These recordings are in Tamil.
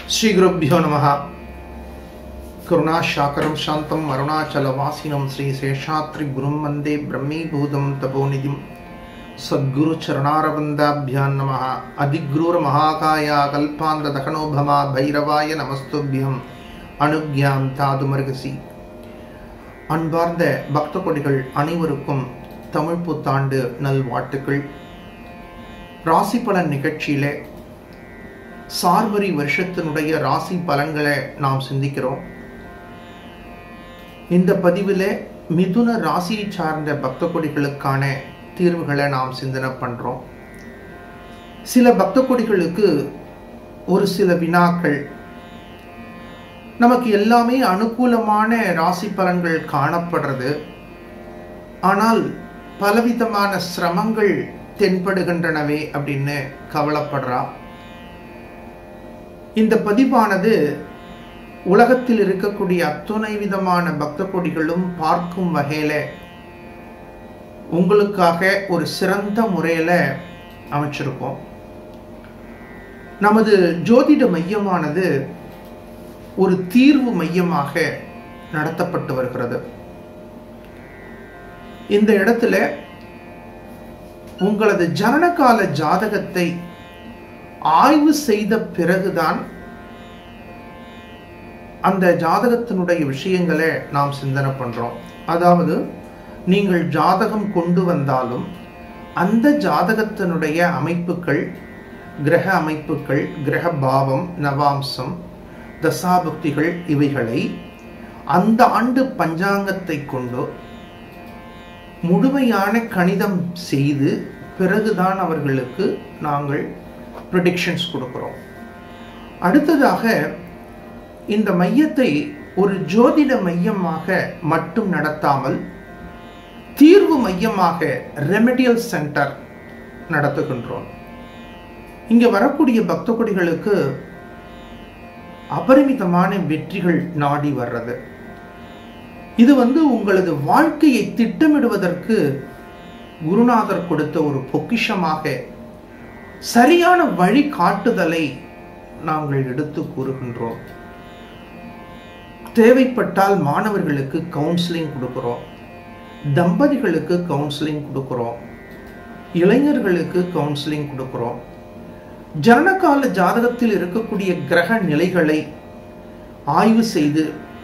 ಶ್ರೀಗುರುಭ್ಯೋ ನಮಃ ಕರುಣಾಶಾಕರಂ ಶಾಂತಂ ಅರುಣಾಚಲವಾಸಿನಂ ಶ್ರೀ ಶೇಷಾತ್ರಿ ಗುರುಂ ವಂದೇ ಬ್ರಹ್ಮೀಭೂತಂ ತಪೋನಿಧಿಂ ಸದ್ಗುರು ಚರಣಾರವಿಂದಾಭ್ಯಾನ್ ನಮಃ ಅಧಿಗ್ರೂರ ಮಹಾಕಾಯ ಕಲ್ಪಾಂತ ದಕನೋಭಮ ಭೈರವಾಯ நமஸ்துபியம் அனுக்யாம் தாதுமர்கசி அன்பார்ந்த பக்த கொடிகள் அனைவருக்கும் தமிழ் புத்தாண்டு நல்வாழ்த்துக்கள் ராசி பலன் நிகழ்ச்சியிலே சார்வரி வருஷத்தினுடைய ராசி பலன்களை நாம் சிந்திக்கிறோம் இந்த பதிவில் மிதுன ராசியை சார்ந்த பக்த கொடிகளுக்கான தீர்வுகளை நாம் சிந்தனை பண்ணுறோம் சில பக்த கொடிகளுக்கு ஒரு சில வினாக்கள் நமக்கு எல்லாமே அனுகூலமான ராசி பலன்கள் காணப்படுறது ஆனால் பலவிதமான சிரமங்கள் தென்படுகின்றனவே அப்படின்னு கவலைப்படுறா இந்த பதிவானது உலகத்தில் இருக்கக்கூடிய அத்துணை விதமான பக்த கொடிகளும் பார்க்கும் வகையில உங்களுக்காக ஒரு சிறந்த முறையில் அமைச்சிருக்கோம் நமது ஜோதிட மையமானது ஒரு தீர்வு மையமாக நடத்தப்பட்டு வருகிறது இந்த இடத்துல உங்களது ஜனனகால ஜாதகத்தை ஆய்வு செய்த பிறகுதான் அந்த ஜாதகத்தினுடைய விஷயங்களை நாம் சிந்தனை பண்றோம் அதாவது நீங்கள் ஜாதகம் கொண்டு வந்தாலும் அந்த ஜாதகத்தினுடைய அமைப்புகள் கிரக அமைப்புகள் கிரக பாவம் நவாம்சம் தசாபக்திகள் இவைகளை அந்த ஆண்டு பஞ்சாங்கத்தை கொண்டு முழுமையான கணிதம் செய்து பிறகுதான் அவர்களுக்கு நாங்கள் ப்ரிடிக்ஷன்ஸ் கொடுக்குறோம் அடுத்ததாக இந்த மையத்தை ஒரு ஜோதிட மையமாக மட்டும் நடத்தாமல் தீர்வு மையமாக ரெமெடியல் சென்டர் நடத்துகின்றோம் இங்கே வரக்கூடிய பக்த கொடிகளுக்கு அபரிமிதமான வெற்றிகள் நாடி வர்றது இது வந்து உங்களது வாழ்க்கையை திட்டமிடுவதற்கு குருநாதர் கொடுத்த ஒரு பொக்கிஷமாக சரியான வழி காட்டுதலை நாங்கள் எடுத்து கூறுகின்றோம் தேவைப்பட்டால் மாணவர்களுக்கு கவுன்சிலிங் கொடுக்கிறோம் தம்பதிகளுக்கு கவுன்சிலிங் கொடுக்கிறோம் இளைஞர்களுக்கு கவுன்சிலிங் கொடுக்கிறோம் ஜனனகால ஜாதகத்தில் இருக்கக்கூடிய கிரக நிலைகளை ஆய்வு செய்து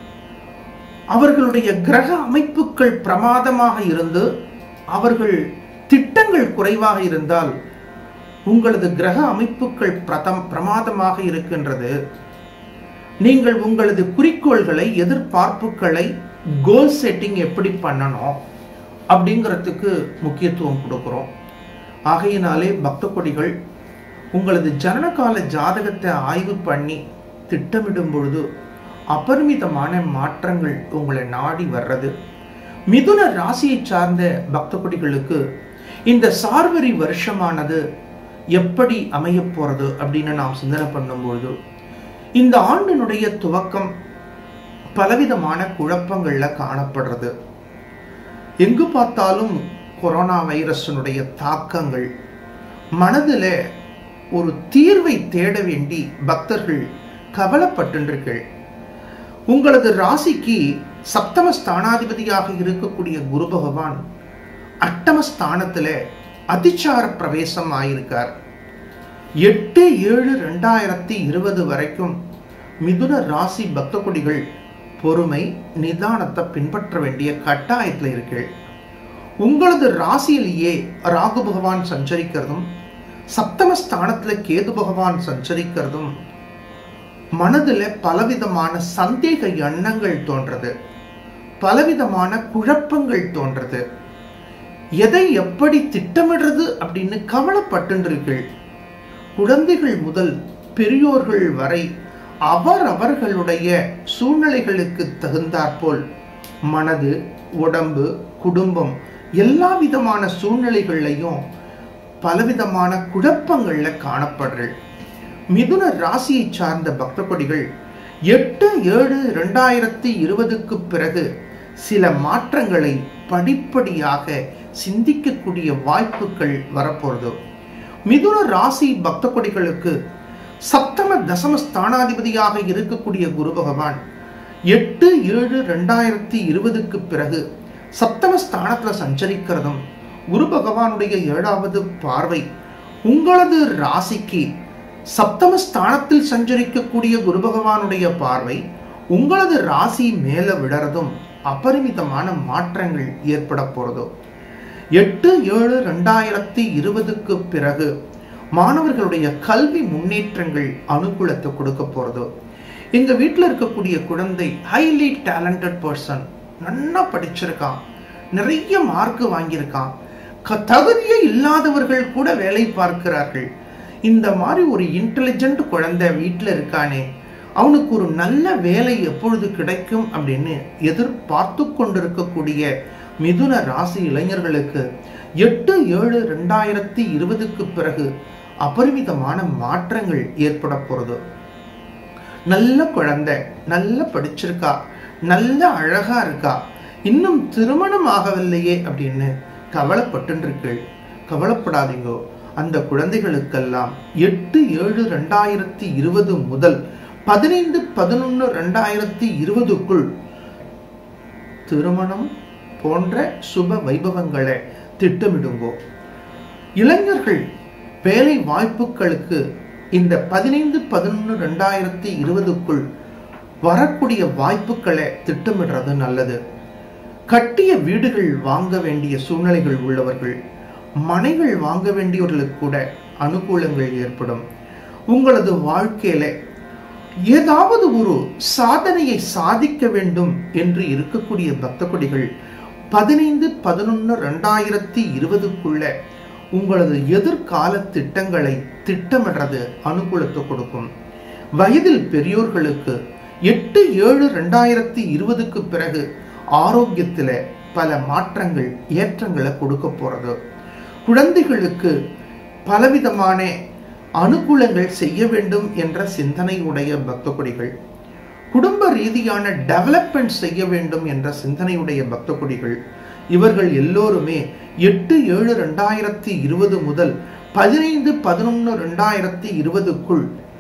அவர்களுடைய கிரக அமைப்புகள் பிரமாதமாக இருந்து அவர்கள் திட்டங்கள் குறைவாக இருந்தால் உங்களது கிரக அமைப்புகள் பிரதம் பிரமாதமாக இருக்கின்றது நீங்கள் உங்களது குறிக்கோள்களை எதிர்பார்ப்புகளை கோல் செட்டிங் எப்படி பண்ணணும் அப்படிங்கிறதுக்கு முக்கியத்துவம் கொடுக்குறோம் ஆகையினாலே பக்த கொடிகள் உங்களது ஜனனகால ஜாதகத்தை ஆய்வு பண்ணி திட்டமிடும் பொழுது அபரிமிதமான மாற்றங்கள் உங்களை நாடி வர்றது மிதுன ராசியை சார்ந்த பக்த கொடிகளுக்கு இந்த சார்வரி வருஷமானது எப்படி அமைய போறது அப்படின்னு நாம் சிந்தனை பண்ணும்பொழுது இந்த ஆண்டினுடைய துவக்கம் பலவிதமான குழப்பங்கள்ல காணப்படுறது எங்கு பார்த்தாலும் கொரோனா வைரஸினுடைய தாக்கங்கள் மனதில் ஒரு தீர்வை தேட வேண்டி பக்தர்கள் கவலைப்பட்டுன்றீர்கள் உங்களது ராசிக்கு சப்தம ஸ்தானாதிபதியாக இருக்கக்கூடிய குரு பகவான் அட்டம ஸ்தானத்துல அதிச்சார பிரவேசம் ஆயிருக்கார் எட்டு ஏழு ரெண்டாயிரத்தி இருபது வரைக்கும் மிதுன ராசி பக்த கொடிகள் பொறுமை நிதானத்தை பின்பற்ற வேண்டிய கட்டாயத்தில் இருக்கு உங்களது ராசியிலேயே ராகு பகவான் சஞ்சரிக்கிறதும் சப்தம ஸ்தானத்துல கேது பகவான் சஞ்சரிக்கிறதும் மனதில் பலவிதமான சந்தேக எண்ணங்கள் தோன்றது பலவிதமான குழப்பங்கள் தோன்றது எதை எப்படி திட்டமிடுறது அப்படின்னு கவலைப்பட்டுன்றீர்கள் குழந்தைகள் முதல் பெரியோர்கள் வரை அவர் அவர்களுடைய சூழ்நிலைகளுக்கு தகுந்தாற்போல் மனது உடம்பு குடும்பம் எல்லா விதமான சூழ்நிலைகள்லையும் பலவிதமான குழப்பங்கள்ல காணப்படுறீர்கள் மிதுன ராசியை சார்ந்த பக்த கொடிகள் எட்டு ஏழு ரெண்டாயிரத்தி இருபதுக்கு பிறகு சில மாற்றங்களை படிப்படியாக சிந்திக்கக்கூடிய வாய்ப்புகள் வரப்போறது மிதுன ராசி பக்த கொடிகளுக்கு சப்தம தசம ஸ்தானாதிபதியாக இருக்கக்கூடிய குரு பகவான் எட்டு ஏழு ரெண்டாயிரத்தி இருபதுக்கு பிறகு சப்தம ஸ்தானத்துல சஞ்சரிக்கிறதும் குரு பகவானுடைய ஏழாவது பார்வை உங்களது ராசிக்கு சப்தம ஸ்தானத்தில் சஞ்சரிக்கக்கூடிய குரு பகவானுடைய பார்வை உங்களது ராசி மேல விடறதும் அபரிமிதமான மாற்றங்கள் ஏற்பட போறதோ எட்டு ஏழு ரெண்டாயிரத்தி இருபதுக்கு பிறகு மாணவர்களுடைய கல்வி முன்னேற்றங்கள் அனுகூலத்தை கொடுக்க போறதோ எங்க வீட்டில் இருக்கக்கூடிய குழந்தை ஹைலி டேலண்டட் பர்சன் நல்லா படிச்சிருக்கான் நிறைய மார்க் வாங்கியிருக்கான் க- தகுதியே இல்லாதவர்கள் கூட வேலை பார்க்கிறார்கள் இந்த மாதிரி ஒரு இன்டெலிஜென்ட் குழந்தை வீட்டில் இருக்கானே அவனுக்கு ஒரு நல்ல வேலை எப்பொழுது கிடைக்கும் அப்படின்னு எதிர்பார்த்து கொண்டிருக்கக்கூடிய மிதுன ராசி இளைஞர்களுக்கு எட்டு ஏழு ரெண்டாயிரத்தி இருபதுக்கு பிறகு அபரிமிதமான மாற்றங்கள் ஏற்பட போறது நல்ல குழந்தை நல்ல படிச்சிருக்கா நல்ல அழகா இருக்கா இன்னும் திருமணம் ஆகவில்லையே அப்படின்னு கவலைப்பட்டு கவலைப்படாதீங்கோ அந்த குழந்தைகளுக்கெல்லாம் எட்டு ஏழு ரெண்டாயிரத்தி இருபது முதல் பதினைந்து பதினொன்று ரெண்டாயிரத்தி இருபதுக்குள் திருமணம் போன்ற சுப வைபவங்களை திட்டமிடுங்கோ இளைஞர்கள் வேலை வாய்ப்புகளுக்கு இந்த பதினைந்து பதினொன்று ரெண்டாயிரத்தி இருபதுக்குள் வரக்கூடிய வாய்ப்புகளை திட்டமிடுறது நல்லது கட்டிய வீடுகள் வாங்க வேண்டிய சூழ்நிலைகள் உள்ளவர்கள் மனைகள் வாங்க வேண்டியவர்களுக்கு கூட அனுகூலங்கள் ஏற்படும் உங்களது வாழ்க்கையில ஏதாவது ஒரு சாதனையை சாதிக்க வேண்டும் என்று இருக்கக்கூடிய பக்த கொடிகள் பதினைந்து பதினொன்று ரெண்டாயிரத்தி இருபதுக்குள்ள உங்களது எதிர்கால திட்டங்களை திட்டமிடுறது அனுகூலத்தை கொடுக்கும் வயதில் பெரியோர்களுக்கு எட்டு ஏழு ரெண்டாயிரத்தி இருபதுக்கு பிறகு ஆரோக்கியத்துல பல மாற்றங்கள் ஏற்றங்களை கொடுக்க போறது குழந்தைகளுக்கு பலவிதமான அனுகூலங்கள் செய்ய வேண்டும் என்ற சிந்தனையுடைய பக்த கொடிகள் குடும்ப ரீதியான டெவலப்மெண்ட் செய்ய வேண்டும் என்ற சிந்தனையுடைய பக்த கொடிகள் இவர்கள் எல்லோருமே எட்டு ஏழு ரெண்டாயிரத்தி இருபது முதல் பதினைந்து பதினொன்று ரெண்டாயிரத்தி இருபதுக்குள்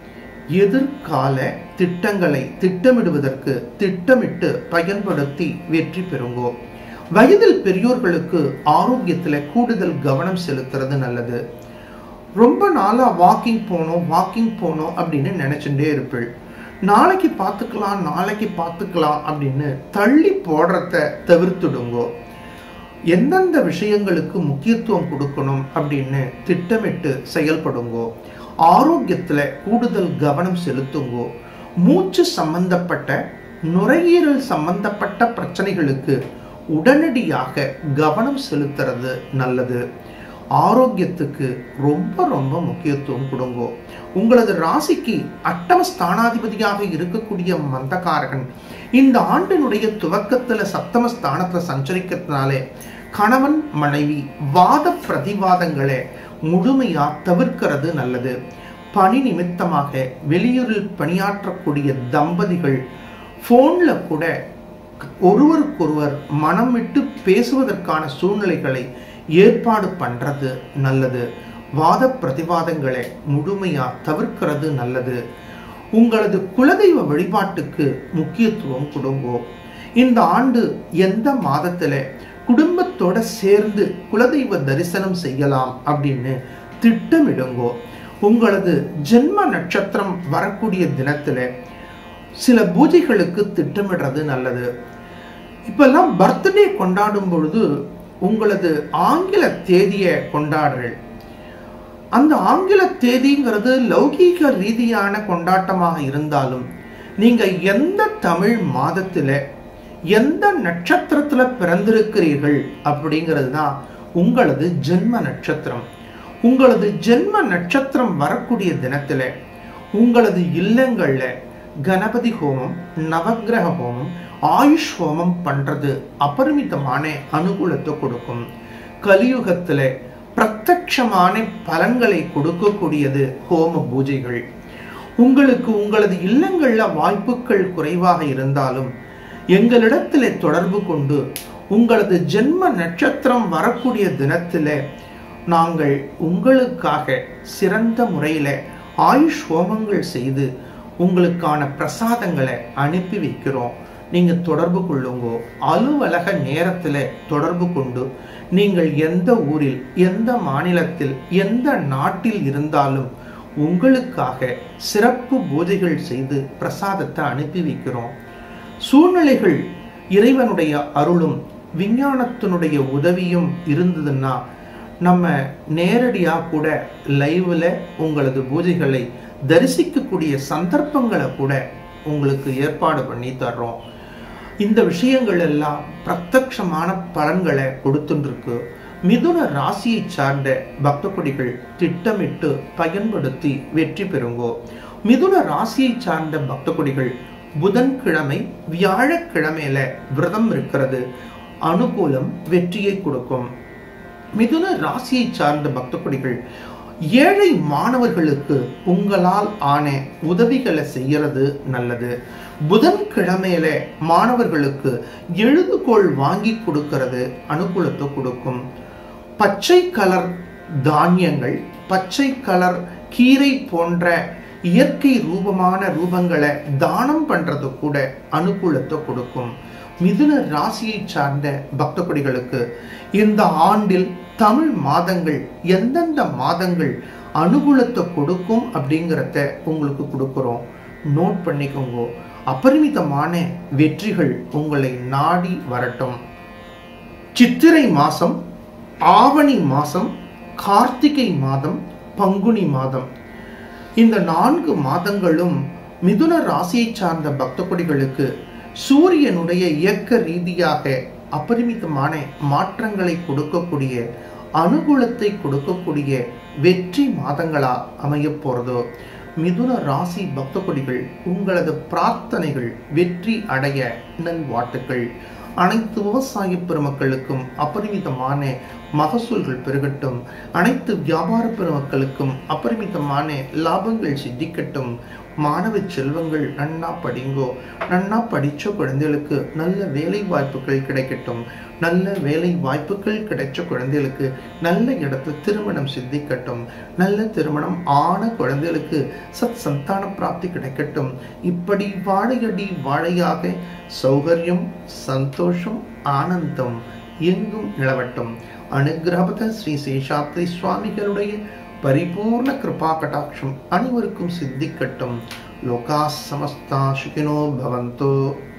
எதிர்கால திட்டங்களை திட்டமிடுவதற்கு திட்டமிட்டு பயன்படுத்தி வெற்றி பெறுங்கோ வயதில் பெரியோர்களுக்கு ஆரோக்கியத்துல கூடுதல் கவனம் செலுத்துறது நல்லது ரொம்ப நாளா வாக்கிங் போகணும் வாக்கிங் போகணும் அப்படின்னு நினைச்சுட்டே இருப்பேள் நாளைக்கு பார்த்துக்கலாம் நாளைக்கு பார்த்துக்கலாம் அப்படின்னு தள்ளி போடுறத தவிர்த்துடுங்கோ எந்தெந்த விஷயங்களுக்கு முக்கியத்துவம் கொடுக்கணும் அப்படின்னு திட்டமிட்டு செயல்படுங்கோ ஆரோக்கியத்துல கூடுதல் கவனம் செலுத்துங்கோ மூச்சு சம்பந்தப்பட்ட நுரையீரல் சம்பந்தப்பட்ட பிரச்சனைகளுக்கு உடனடியாக கவனம் செலுத்துறது நல்லது ஆரோக்கியத்துக்கு ரொம்ப ரொம்ப முக்கியத்துவம் கொடுங்கோ உங்களது ராசிக்கு அட்டம ஸ்தானாதிபதியாக இருக்கக்கூடிய மந்தகாரகன் இந்த ஆண்டினுடைய துவக்கத்துல சப்தம ஸ்தானத்துல சஞ்சரிக்கிறதுனாலே கணவன் மனைவி வாத பிரதிவாதங்களை முழுமையா தவிர்க்கிறது நல்லது பணி நிமித்தமாக வெளியூரில் பணியாற்றக்கூடிய தம்பதிகள் போன்ல கூட ஒருவருக்கொருவர் மனம் விட்டு பேசுவதற்கான சூழ்நிலைகளை ஏற்பாடு பண்றது நல்லது வாத பிரதிவாதங்களை முழுமையா தவிர்க்கிறது நல்லது உங்களது குலதெய்வ வழிபாட்டுக்கு முக்கியத்துவம் கொடுங்கோ இந்த ஆண்டு எந்த மாதத்துல குடும்பத்தோட சேர்ந்து குலதெய்வ தரிசனம் செய்யலாம் அப்படின்னு திட்டமிடுங்கோ உங்களது ஜென்ம நட்சத்திரம் வரக்கூடிய தினத்துல சில பூஜைகளுக்கு திட்டமிடுறது நல்லது இப்பெல்லாம் பர்த்டே கொண்டாடும் பொழுது உங்களது ஆங்கில தேதியை கொண்டாடுறீர்கள் அந்த ஆங்கில தேதிங்கிறது லௌகீக ரீதியான கொண்டாட்டமாக இருந்தாலும் நீங்க எந்த தமிழ் மாதத்துல எந்த நட்சத்திரத்துல பிறந்திருக்கிறீர்கள் அப்படிங்கிறது தான் உங்களது ஜென்ம நட்சத்திரம் உங்களது ஜென்ம நட்சத்திரம் வரக்கூடிய தினத்துல உங்களது இல்லங்கள்ல கணபதி ஹோமம் நவக்கிரக ஹோமம் ஆயுஷ் ஹோமம் பண்றது அபரிமிதமான அனுகூலத்தை கொடுக்கும் கலியுகத்துல பிரத்யட்சமான பலன்களை கொடுக்கக்கூடியது ஹோம பூஜைகள் உங்களுக்கு உங்களது இல்லங்கள்ல வாய்ப்புகள் குறைவாக இருந்தாலும் எங்களிடத்திலே தொடர்பு கொண்டு உங்களது ஜென்ம நட்சத்திரம் வரக்கூடிய தினத்தில நாங்கள் உங்களுக்காக சிறந்த முறையில ஆயுஷ் ஹோமங்கள் செய்து உங்களுக்கான பிரசாதங்களை அனுப்பி வைக்கிறோம் நீங்க தொடர்பு கொள்ளுங்கோ அலுவலக நேரத்தில் தொடர்பு கொண்டு நீங்கள் எந்த ஊரில் எந்த மாநிலத்தில் எந்த நாட்டில் இருந்தாலும் உங்களுக்காக சிறப்பு பூஜைகள் செய்து பிரசாதத்தை அனுப்பி வைக்கிறோம் சூழ்நிலைகள் இறைவனுடைய அருளும் விஞ்ஞானத்தினுடைய உதவியும் இருந்ததுன்னா நம்ம நேரடியாக கூட லைவ்ல உங்களது பூஜைகளை தரிசிக்கக்கூடிய சந்தர்ப்பங்களை கூட உங்களுக்கு ஏற்பாடு பண்ணி தர்றோம் இந்த விஷயங்கள் எல்லாம் பிரத்யட்சமான பலன்களை கொடுத்துருக்கு மிதுன ராசியை சார்ந்த பக்த கொடிகள் திட்டமிட்டு பயன்படுத்தி வெற்றி பெறுங்கோ மிதுன ராசியை சார்ந்த பக்த கொடிகள் புதன்கிழமை வியாழக்கிழமையில விரதம் இருக்கிறது அனுகூலம் வெற்றியை கொடுக்கும் மிதுன ராசியை சார்ந்த பக்த கொடிகள் ஏழை மாணவர்களுக்கு உங்களால் ஆன உதவிகளை செய்யறது நல்லது புதன்கிழமையில மாணவர்களுக்கு எழுதுகோள் வாங்கி கொடுக்கிறது அனுகூலத்தை கொடுக்கும் பச்சை கலர் தானியங்கள் பச்சை கலர் கீரை போன்ற இயற்கை ரூபமான ரூபங்களை தானம் பண்றது கூட அனுகூலத்தை கொடுக்கும் மிதுன ராசியை சார்ந்த பக்த கொடிகளுக்கு இந்த ஆண்டில் தமிழ் மாதங்கள் எந்தெந்த மாதங்கள் அனுகூலத்தை கொடுக்கும் அப்படிங்கிறத உங்களுக்கு கொடுக்குறோம் நோட் பண்ணிக்கோங்க அபரிமிதமான வெற்றிகள் உங்களை நாடி வரட்டும் சித்திரை மாசம் ஆவணி மாசம் கார்த்திகை மாதம் பங்குனி மாதம் இந்த நான்கு மாதங்களும் மிதுன ராசியை சார்ந்த பக்த கொடிகளுக்கு சூரியனுடைய இயக்க ரீதியாக அபரிமிதமான மாற்றங்களை கொடுக்கக்கூடிய அனுகூலத்தை கொடுக்கக்கூடிய வெற்றி மாதங்களா அமைய போறதோ மிதுன ராசி பக்த கொடிகள் உங்களது பிரார்த்தனைகள் வெற்றி அடைய நல்வாழ்த்துக்கள் அனைத்து விவசாய பெருமக்களுக்கும் அபரிமிதமான மகசூல்கள் பெருகட்டும் அனைத்து வியாபார பெருமக்களுக்கும் அபரிமிதமான லாபங்கள் சித்திக்கட்டும் மாணவ செல்வங்கள் நன்னா படிங்கோ நன்னா படிச்ச குழந்தைகளுக்கு நல்ல வேலை வாய்ப்புகள் கிடைக்கட்டும் நல்ல வேலை வாய்ப்புகள் கிடைச்ச குழந்தைகளுக்கு நல்ல இடத்துல திருமணம் சித்திக்கட்டும் நல்ல திருமணம் ஆன குழந்தைகளுக்கு சத் சந்தான பிராப்தி கிடைக்கட்டும் இப்படி வாழையடி வாழையாக சௌகரியம் சந்தோஷம் ஆனந்தம் எங்கும் நிலவட்டும் அனுகிரகபத ஸ்ரீ சேஷாத்ரி சுவாமிகளுடைய பரிபூர்ண கிருபா கடாட்சம் அனைவருக்கும் சித்திக்கட்டும் லோகா சமஸ்தா சுகினோ பவந்தோ